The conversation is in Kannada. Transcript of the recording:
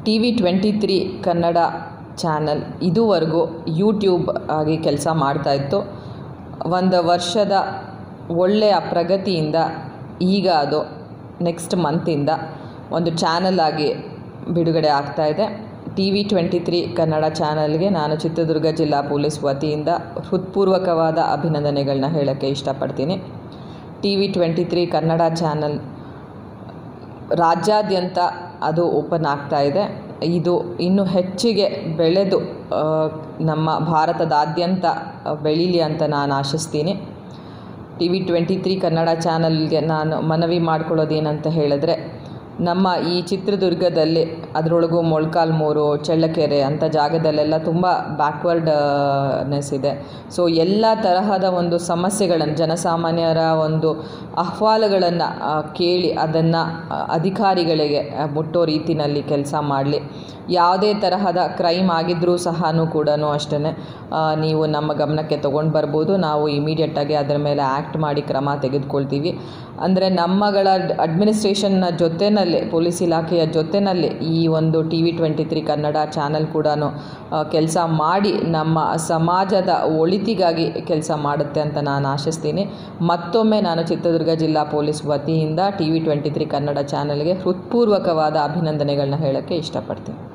T V twenty three Kannada channel ಇದುವರೆಗೂ ಯೂಟ್ಯೂಬ್ ಆಗಿ ಕೆಲಸ ಮಾಡ್ತಾಯಿತ್ತು ಒಂದು ವರ್ಷದ ಒಳ್ಳೆಯ ಪ್ರಗತಿಯಿಂದ ಈಗ ಅದು ನೆಕ್ಸ್ಟ್ ಮಂತಿಂದ ಒಂದು ಚಾನಲ್ ಆಗಿ ಬಿಡುಗಡೆ ಆಗ್ತಾಯಿದೆ T V twenty three Kannada ಚಾನಲ್ಗೆ ನಾನು ಚಿತ್ರದುರ್ಗ ಜಿಲ್ಲಾ ಪೊಲೀಸ್ ವತಿಯಿಂದ ಹೃತ್ಪೂರ್ವಕವಾದ ಅಭಿನಂದನೆಗಳನ್ನ ಹೇಳೋಕ್ಕೆ ಇಷ್ಟಪಡ್ತೀನಿ T V twenty three Kannada channel ರಾಜ್ಯಾದ್ಯಂತ ಅದು ಓಪನ್ ಆಗ್ತಾ ಇದೆ ಇದು ಇನ್ನೂ ಹೆಚ್ಚಿಗೆ ಬೆಳೆದು ಆ, ನಮ್ಮ ಭಾರತದಾದ್ಯಂತ ಬೆಳೀಲಿ ಅಂತ ನಾನು ಆಶಿಸ್ತೀನಿ T V twenty three Kannada ಚಾನಲ್ಗೆ ನಾನು ಮನವಿ ಮಾಡ್ಕೊಳ್ಳೋದೇನಂತ ಹೇಳಿದ್ರೆ ನಮ್ಮ ಈ ಚಿತ್ರದುರ್ಗದಲ್ಲಿ ಅದರೊಳಗೂ ಮೊಳಕಾಲ್ಮೂರು ಚಳ್ಳಕೆರೆ ಅಂಥ ಜಾಗದಲ್ಲೆಲ್ಲ ತುಂಬ ಬ್ಯಾಕ್ವರ್ಡ್ನೆಸ್ ಇದೆ ಸೊ ಎಲ್ಲ ತರಹದ ಒಂದು ಸಮಸ್ಯೆಗಳನ್ನು ಜನಸಾಮಾನ್ಯರ ಒಂದು ಅಹವಾಲುಗಳನ್ನು ಕೇಳಿ ಅದನ್ನು ಅಧಿಕಾರಿಗಳಿಗೆ ಆ, ಮುಟ್ಟೋ ರೀತಿಯಲ್ಲಿ ಕೆಲಸ ಮಾಡಲಿ ಯಾವುದೇ ತರಹದ ಕ್ರೈಮ್ ಆಗಿದ್ದರೂ ಸಹ ಕೂಡ ಅಷ್ಟೇ ನೀವು ನಮ್ಮ ಗಮನಕ್ಕೆ ತೊಗೊಂಡು ಬರ್ಬೋದು ನಾವು ಇಮಿಡಿಯೇಟಾಗಿ ಅದರ ಮೇಲೆ ಆ್ಯಕ್ಟ್ ಮಾಡಿ ಕ್ರಮ ತೆಗೆದುಕೊಳ್ತೀವಿ ಅಂದರೆ ನಮ್ಮಗಳ ಅಡ್ಮಿನಿಸ್ಟ್ರೇಷನ್ನ ಜೊತೆಯಲ್ಲಿ ಪೊಲೀಸ್ ಇಲಾಖೆಯ ಜೊತೆಯಲ್ಲಿ ಈ ಒಂದು T V twenty three Kannada channel ಕೂಡ ಕೆಲಸ ಮಾಡಿ ನಮ್ಮ ಸಮಾಜದ ಒಳಿತಿಗಾಗಿ ಕೆಲಸ ಮಾಡುತ್ತೆ ಅಂತ ನಾನು ಆಶಿಸ್ತೀನಿ ಮತ್ತೊಮ್ಮೆ ನಾನು ಚಿತ್ರದುರ್ಗ ಜಿಲ್ಲಾ ಪೊಲೀಸ್ ವತಿಯಿಂದ T V twenty three Kannada ಚಾನಲ್ಗೆ ಹೃತ್ಪೂರ್ವಕವಾದ ಅಭಿನಂದನೆಗಳನ್ನ ಹೇಳೋಕ್ಕೆ ಇಷ್ಟಪಡ್ತೀನಿ